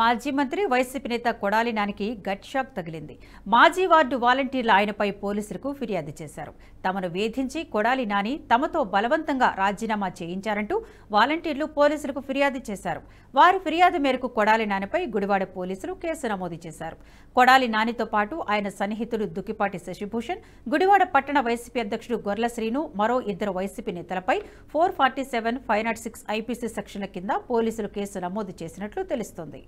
మాజీ మంత్రి వైసీపీ నేత కొడాలి నానికి గట్ షాక్ తగిలింది మాజీ వార్డు వాలంటీర్లు ఆయనపై పోలీసులకు ఫిర్యాదు చేశారు తమను వేధించి కొడాలి నాని తమతో బలవంతంగా రాజీనామా చేయించారంటూ వాలంటీర్లు పోలీసులకు ఫిర్యాదు చేశారు వారి ఫిర్యాదు మేరకు కొడాలి నానిపై గుడివాడ పోలీసులు కేసు నమోదు చేశారు కొడాలి నానితో పాటు ఆయన సన్నిహితుడు దుక్కిపాటి శశిభూషణ్ గుడివాడ పట్టణ వైసీపీ అధ్యక్షుడు గొర్ల శ్రీను మరో ఇద్దరు వైసీపీ నేతలపై four forty seven five nought six IPC సెక్షన్ల కింద పోలీసులు కేసు నమోదు చేసినట్లు తెలుస్తోంది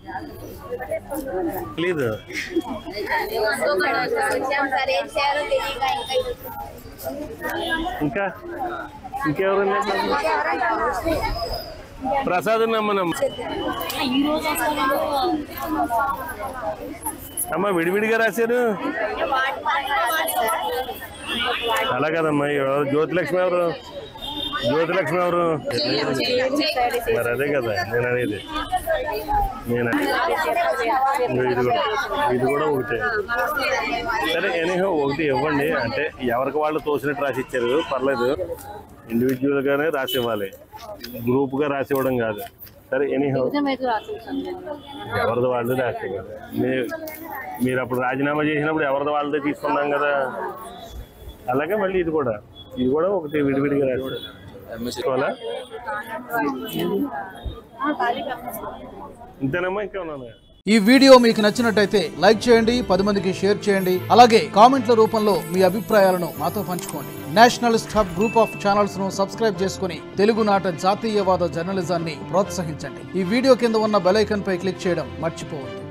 తెలీదు వచ్చాం సార్ ఏం చేయాలో తెలియక ఇంకా ఇంకా ఇంకెవరన్నా ప్రసాద్ నమ్మనమ్మ అమ్మ విడివిడిగా రాశారు వాటి పరంగా రాశారు సార్ అలా కదమ్మా ఎవరు జ్యోతిలక్ష్మి ఎవరు జ్యోతిలక్ష్మి ఎవరు మరి అదే కదా నేను అనేది నేను ఇది కూడా ఇది కూడా ఒకటే సరే ఎనీహో ఒకటి ఇవ్వండి అంటే ఎవరికి వాళ్ళు తోసినట్టు రాసి ఇచ్చారు పర్లేదు ఇండివిజువల్ గానే రాసి ఇవ్వాలి గ్రూప్ గా రాసి ఇవ్వడం కాదు సరే ఎనీహో ఎవరిది వాళ్ళు రాసి ఇవ్వాలి మీ- మీరు అప్పుడు రాజీనామా చేసినప్పుడు ఎవరిది వాళ్ళదే తీసుకున్నాం కదా అలాగే మళ్ళీ ఇది కూడా ఇది కూడా ఒకటి విడివిడిగా రాసి తీసుకోవాలా ఇంతేనమ్మా ఇంకా ఉన్నాను ఈ వీడియో మీకు నచ్చినట్టయితే లైక్ చేయండి పది మందికి షేర్ చేయండి అలాగే కామెంట్ల రూపంలో మీ అభిప్రాయాలను మాతో పంచుకోండి nationalist hub group of channels ను సబ్స్క్రైబ్ చేసుకుని తెలుగునాట జాతీయవాద జర్నలిజాన్ని ప్రోత్సహించండి ఈ వీడియో కింద ఉన్న బెల్ ఐకాన్ పై క్లిక్ చేయడం మర్చిపోవద్దు